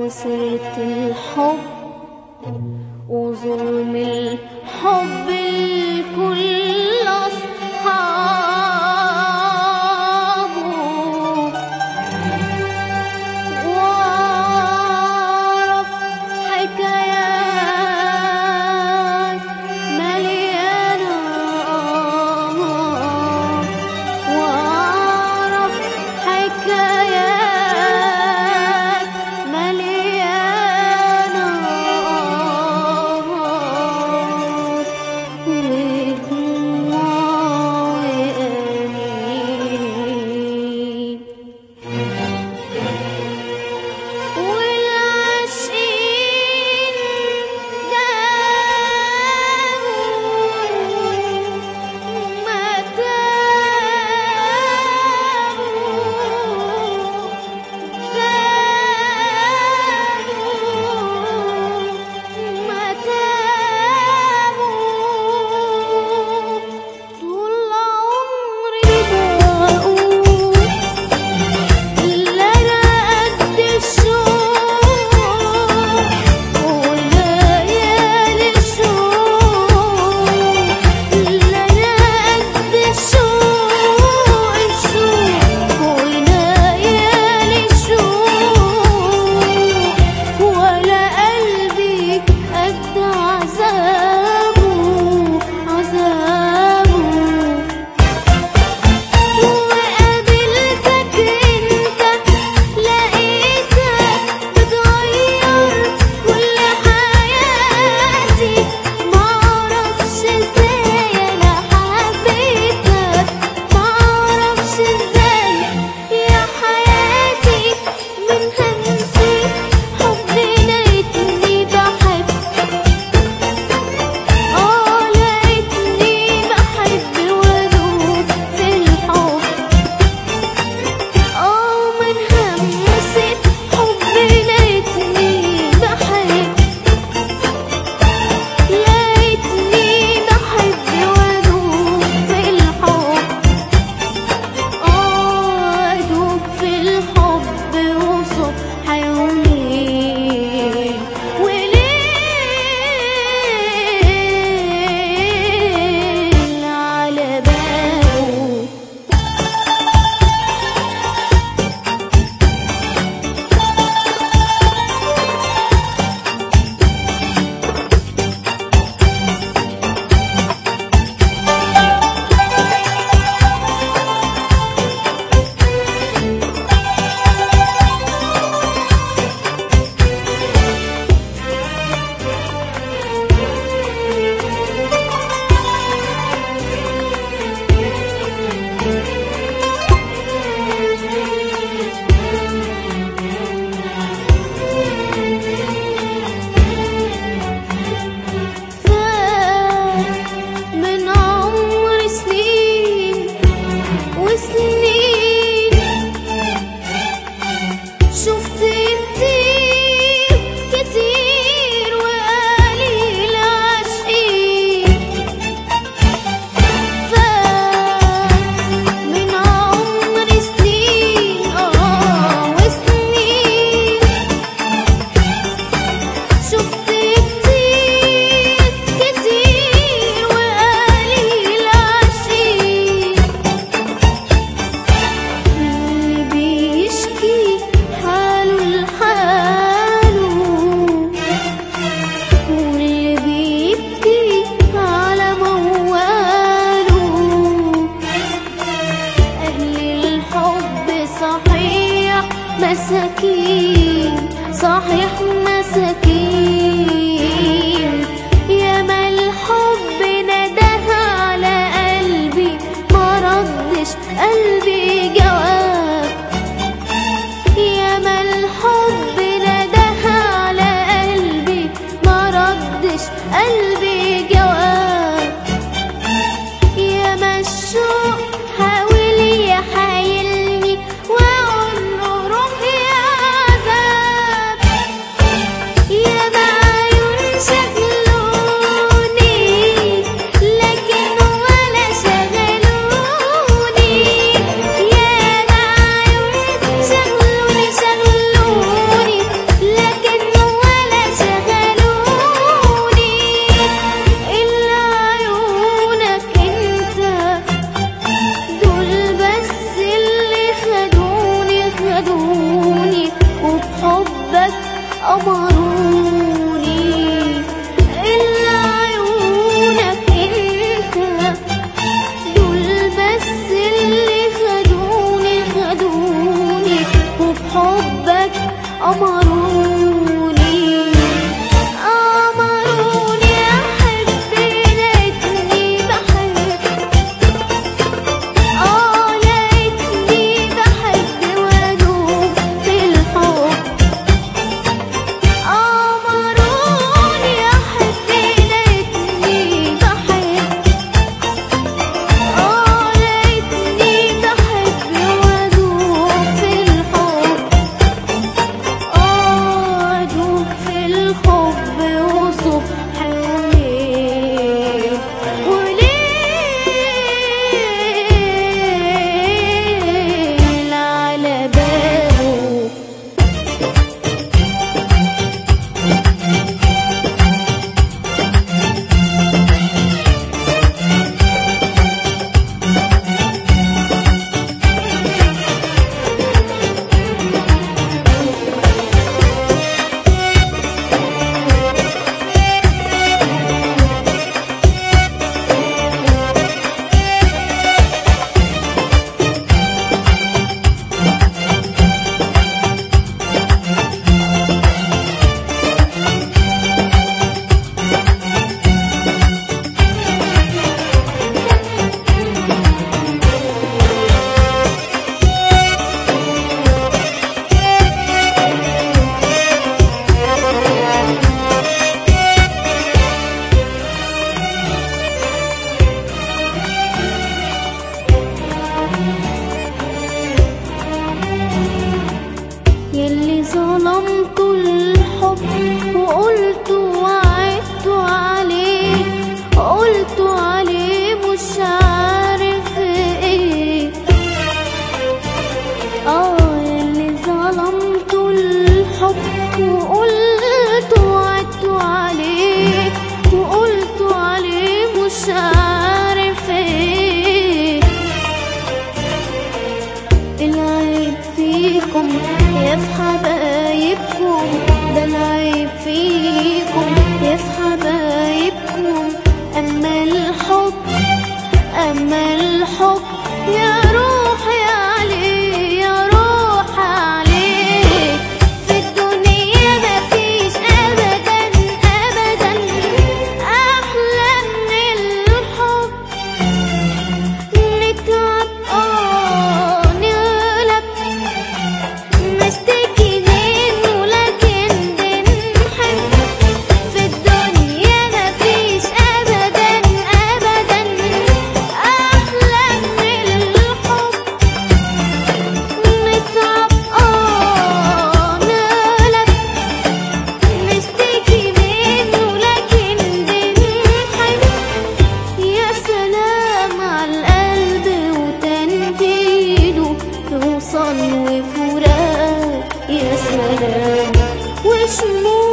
وسيرة الحب وظلم الحب الكل أصحابه وأعرف حكايات مليانة وأعرف حكايات مليانة ودموع أنين والعاشقين داووا ما تابوا داووا ما تابوا طول عمري بقول لا أنا قد الشوق وليالي الشوق لا أنا قد الشوق الشوق وليالي الشوق ولا قلبي قد عذابه عذابه وقابلتك انت لقيتك بتغير كل حياتي معرفش ازاي انا حبيتك معرفش ازاي يا حياتي من همسي حبي لقيتني بحب اه لقيتني بحب وادوب في الحب اه من همسة حبي لقيتني بحب لقيتني بحب وادوب في الحب اه ادوب في الحب وصبح وليل وليل على باله فات من عمر سنين وسنين شفت كتير كتير وقليل عاشقين فات من عمر سنين اه وسنين شفت كتير كتير وقليل عاشقين اللي بيشكي حاله لحاله واللي بيبكي على مواله أهل الحب صحيح مساكين صحيح مساكين ياما الحب نداه على قلبي ما ردش قلبي جواب ياما الحب نداه على قلبي ما ردش قلبي جواب ياما الشوق حاول يحايلني واقول له روح يا عذاب ياما حبك أمروني أمروني أحب لقيتني بحب آه لقيتني بحب وأدوب في الحب أمروني أحب لقيتني بحب آه لقيتني بحب وأدوب في الحب آه أدوب في الحب وصبح وليل وليل على بابه يلي ظلمت الحب وقلت وعدت عليه قلت عليه مش عارف ايه اه يلي ظلمت الحب وقلت وعدت عليه وقلت عليه مش عارف ايه العيب فيكم يا في حبايبكم ده العيب فيكم يا في حبايبكم أما الحب أما الحب يا روحي عليه يا روح عليه في الدنيا مفيش أبدا أبدا أحلى من الحب نتعب اه نغلب نشتكي منه لكن بنحب في الدنيا مفيش ابدا ابدا احلى من الحب نتعب اه نغلب نشتكي منه لكن بنحب يا سلام على القلب وتنجيله في وصل وفراق يا سلام وشموع